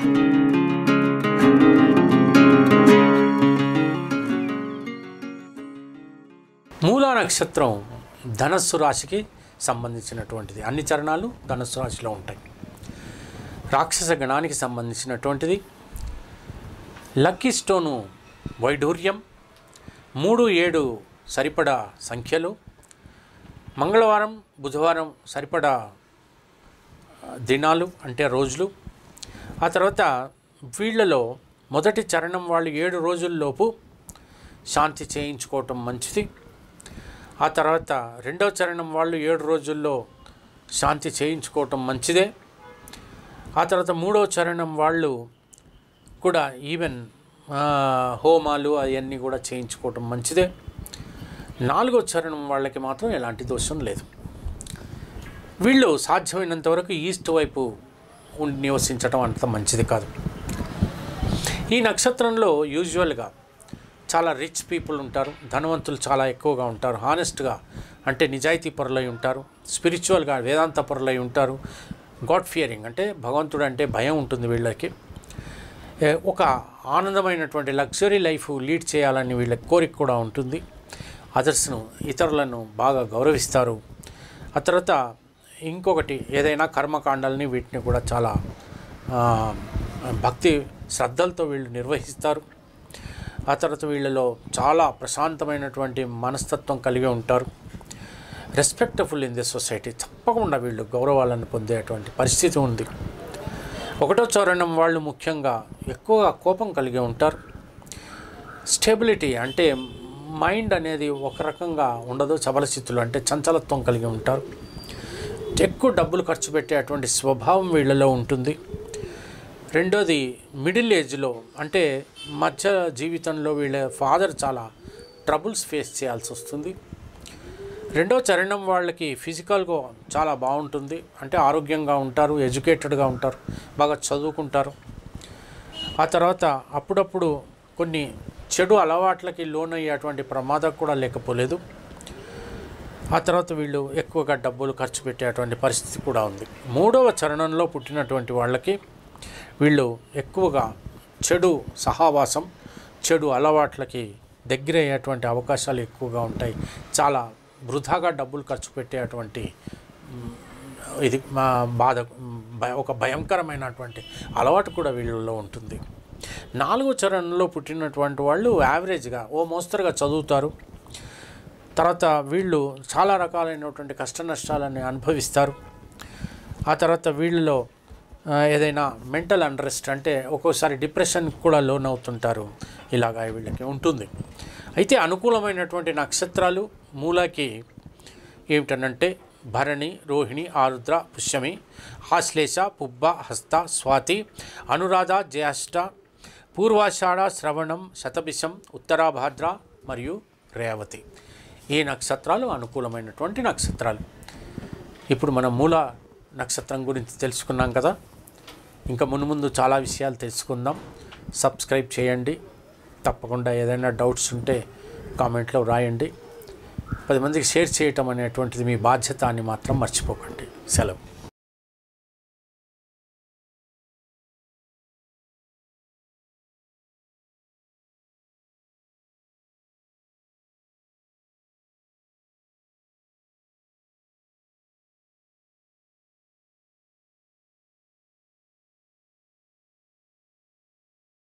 మూలా నక్షత్రం ధనస్సు రాశికి సంబంధించినటువంటిది అన్ని చరణాలు ధనస్సు రాశిలో ఉంటాయి రాక్షస గణానికి సంబంధించినటువంటిది లక్కీ స్టోను వైఢూర్యం మూడు ఏడు సరిపడా సంఖ్యలు మంగళవారం బుధవారం సరిపడా ఆ, దినాలు అంటే రోజులు ఆ తర్వాత వీళ్ళలో మొదటి చరణం వాళ్ళు ఏడు రోజుల్లోపు శాంతి చేయించుకోవటం మంచిది ఆ తర్వాత రెండవ చరణం వాళ్ళు ఏడు రోజుల్లో శాంతి చేయించుకోవటం మంచిదే ఆ తర్వాత మూడవ చరణం వాళ్ళు కూడా ఈవెన్ ఆ, హోమాలు అవన్నీ కూడా చేయించుకోవటం మంచిదే నాలుగో చరణం వాళ్ళకి మాత్రం ఎలాంటి దోషం లేదు వీళ్ళు సాధ్యమైనంత వరకు ఈస్ట్ వైపు ఉండి నివసించడం అంత మంచిది కాదు ఈ నక్షత్రంలో యూజువల్గా చాలా రిచ్ పీపుల్ ఉంటారు ధనవంతులు చాలా ఎక్కువగా ఉంటారు హానెస్ట్గా అంటే నిజాయితీ పరులై ఉంటారు స్పిరిచువల్గా వేదాంత పరులై ఉంటారు గాడ్ ఫియరింగ్ అంటే భగవంతుడు అంటే భయం ఉంటుంది వీళ్ళకి ఏ, ఒక ఆనందమైనటువంటి లగ్జరీ లైఫ్ లీడ్ చేయాలని వీళ్ళ కోరిక కూడా ఉంటుంది అదర్స్ను ఇతరులను బాగా గౌరవిస్తారు ఆ తర్వాత ఇంకొకటి ఏదైనా కర్మకాండాలని వీటిని కూడా చాలా ఆ, భక్తి శ్రద్ధలతో వీళ్ళు నిర్వహిస్తారు ఆ తర్వాత వీళ్ళలో చాలా ప్రశాంతమైనటువంటి మనస్తత్వం కలిగి ఉంటారు రెస్పెక్టఫుల్ ఇన్ ది సొసైటీ తప్పకుండా వీళ్ళు గౌరవాలను పొందేటువంటి పరిస్థితి ఉంది ఒకటో చరణం వాళ్ళు ముఖ్యంగా ఎక్కువగా కోపం కలిగి ఉంటారు స్టెబిలిటీ అంటే మైండ్ అనేది ఒక రకంగా ఉండదు చబలచిత్తులు అంటే చంచలత్వం కలిగి ఉంటారు ఎక్కువ డబ్బులు ఖర్చు పెట్టేటువంటి స్వభావం వీళ్ళలో ఉంటుంది రెండోది మిడిల్ ఏజ్లో అంటే మధ్య జీవితంలో వీళ్ళ ఫాదర్ చాలా ట్రబుల్స్ ఫేస్ చేయాల్సి వస్తుంది రెండో చరణం వాళ్ళకి ఫిజికల్గా చాలా బాగుంటుంది అంటే ఆరోగ్యంగా ఉంటారు ఎడ్యుకేటెడ్గా ఉంటారు బాగా చదువుకుంటారు ఆ తర్వాత అప్పుడప్పుడు కొన్ని చెడు అలవాట్లకి లోనయ్యేటువంటి ప్రమాదం కూడా లేకపోలేదు ఆ తర్వాత వీళ్ళు ఎక్కువగా డబ్బులు ఖర్చు పెట్టేటువంటి పరిస్థితి కూడా ఉంది మూడవ చరణంలో పుట్టినటువంటి వాళ్ళకి వీళ్ళు ఎక్కువగా చెడు సహావాసం చెడు అలవాట్లకి దగ్గరయ్యేటువంటి అవకాశాలు ఎక్కువగా ఉంటాయి చాలా వృధాగా డబ్బులు ఖర్చు పెట్టేటువంటి మ్, ఇది మా బాధ మ్, భయ- ఒక భయంకరమైనటువంటి అలవాటు కూడా వీళ్ళలో ఉంటుంది నాలుగో చరణంలో పుట్టినటువంటి వాళ్ళు యావరేజ్గా ఓ మోస్తరుగా చదువుతారు తర్వాత వీళ్ళు చాలా రకాలైనటువంటి కష్ట నష్టాలని అనుభవిస్తారు ఆ తర్వాత వీళ్ళలో ఆ, ఏదైనా మెంటల్ అండ్రెస్ట్ అంటే ఒక్కోసారి డిప్రెషన్ కూడా లోన్ అవుతుంటారు ఇలాగా వీళ్ళకి ఉంటుంది అయితే అనుకూలమైనటువంటి నక్షత్రాలు మూలకి ఏమిటనంటే భరణి రోహిణి ఆరుద్ర పుష్యమి ఆశ్లేష పుబ్బ హస్త స్వాతి అనురాధ జ్యేష్ఠ పూర్వాషాఢ శ్రవణం శతభిషం ఉత్తరాభాద్ర మరియు రేవతి ఈ నక్షత్రాలు అనుకూలమైనటువంటి నక్షత్రాలు ఇప్పుడు మనం మూల నక్షత్రం గురించి తెలుసుకున్నాం కదా ఇంకా మును ముందు చాలా విషయాలు తెలుసుకుందాం సబ్స్క్రైబ్ చేయండి తప్పకుండా ఏదైనా డౌట్స్ ఉంటే కామెంట్లో రాయండి పది మందికి షేర్ చేయటం అనేటువంటిది మీ బాధ్యత అని మాత్రం మర్చిపోకండి సెలవు